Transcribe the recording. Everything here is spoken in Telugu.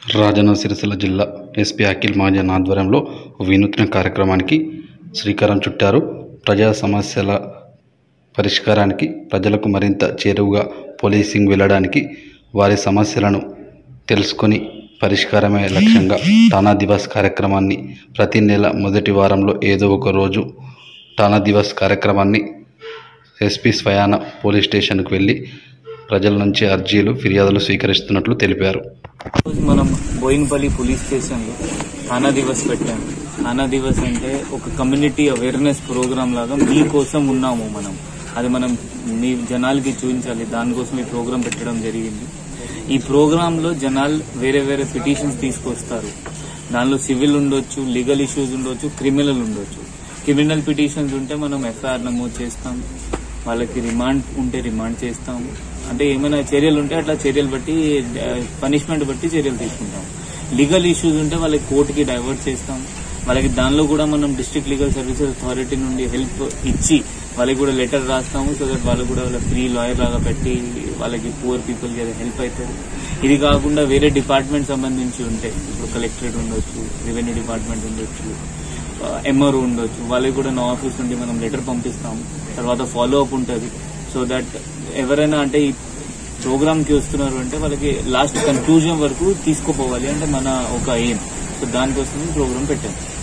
రాజన్న సిరిసిల్ల జిల్లా ఎస్పీ అఖిల్ మహాజన్ ఆధ్వర్యంలో వినూత్న కార్యక్రమానికి శ్రీకారం చుట్టారు ప్రజా సమస్యల పరిష్కారానికి ప్రజలకు మరింత చేరువుగా పోలీసింగ్ వెళ్ళడానికి వారి సమస్యలను తెలుసుకొని పరిష్కారమే లక్ష్యంగా టానా దివస్ కార్యక్రమాన్ని ప్రతి నెల మొదటి వారంలో ఏదో ఒక రోజు టానా దివస్ కార్యక్రమాన్ని ఎస్పీ స్వయాన పోలీస్ స్టేషన్కు వెళ్ళి ప్రజల నుంచి అర్జీలు ఫిర్యాదులు స్వీకరిస్తున్నట్లు తెలిపారు రోజు మనం బోయిన్పల్లి పోలీస్ స్టేషన్లో థానా దివస్ పెట్టాము థానా దివస్ అంటే ఒక కమ్యూనిటీ అవేర్నెస్ ప్రోగ్రామ్ లాగా మీకోసం ఉన్నాము మనం అది మనం మీ జనాలకి చూపించాలి దానికోసం ఈ ప్రోగ్రామ్ పెట్టడం జరిగింది ఈ ప్రోగ్రాంలో జనాలు వేరే వేరే పిటిషన్స్ తీసుకొస్తారు దానిలో సివిల్ ఉండొచ్చు లీగల్ ఇష్యూస్ ఉండొచ్చు క్రిమినల్ ఉండొచ్చు క్రిమినల్ పిటిషన్స్ ఉంటే మనం ఎఫ్ఐఆర్ నమోదు చేస్తాం వాళ్ళకి రిమాండ్ ఉంటే రిమాండ్ చేస్తాం అంటే ఏమైనా చర్యలు ఉంటే అట్లా చర్యలు బట్టి పనిష్మెంట్ బట్టి చర్యలు తీసుకుంటాం లీగల్ ఇష్యూస్ ఉంటే వాళ్ళకి కోర్టుకి డైవర్ట్ చేస్తాం వాళ్ళకి దానిలో కూడా మనం డిస్ట్రిక్ట్ లీగల్ సర్వీసెస్ అథారిటీ నుండి హెల్ప్ ఇచ్చి వాళ్ళకి కూడా లెటర్ రాస్తాము సో దట్ వాళ్ళు కూడా వాళ్ళ ఫ్రీ లాయర్ లాగా పెట్టి వాళ్ళకి పూర్ పీపుల్కి అది హెల్ప్ అవుతుంది ఇది కాకుండా వేరే డిపార్ట్మెంట్ సంబంధించి ఉంటే ఇప్పుడు కలెక్టరేట్ ఉండొచ్చు రెవెన్యూ డిపార్ట్మెంట్ ఉండొచ్చు ఎంఆర్ఓ ఉండొచ్చు వాళ్ళకి కూడా నా ఆఫీస్ నుండి మనం లెటర్ పంపిస్తాం తర్వాత ఫాలో అప్ ఉంటుంది సో దట్ ఎవరైనా అంటే ఈ ప్రోగ్రామ్ కి వస్తున్నారు అంటే వాళ్ళకి లాస్ట్ కన్క్లూజన్ వరకు తీసుకుపోవాలి అంటే మన ఒక ఎయిమ్ సో దానికోసం ప్రోగ్రామ్ పెట్టాం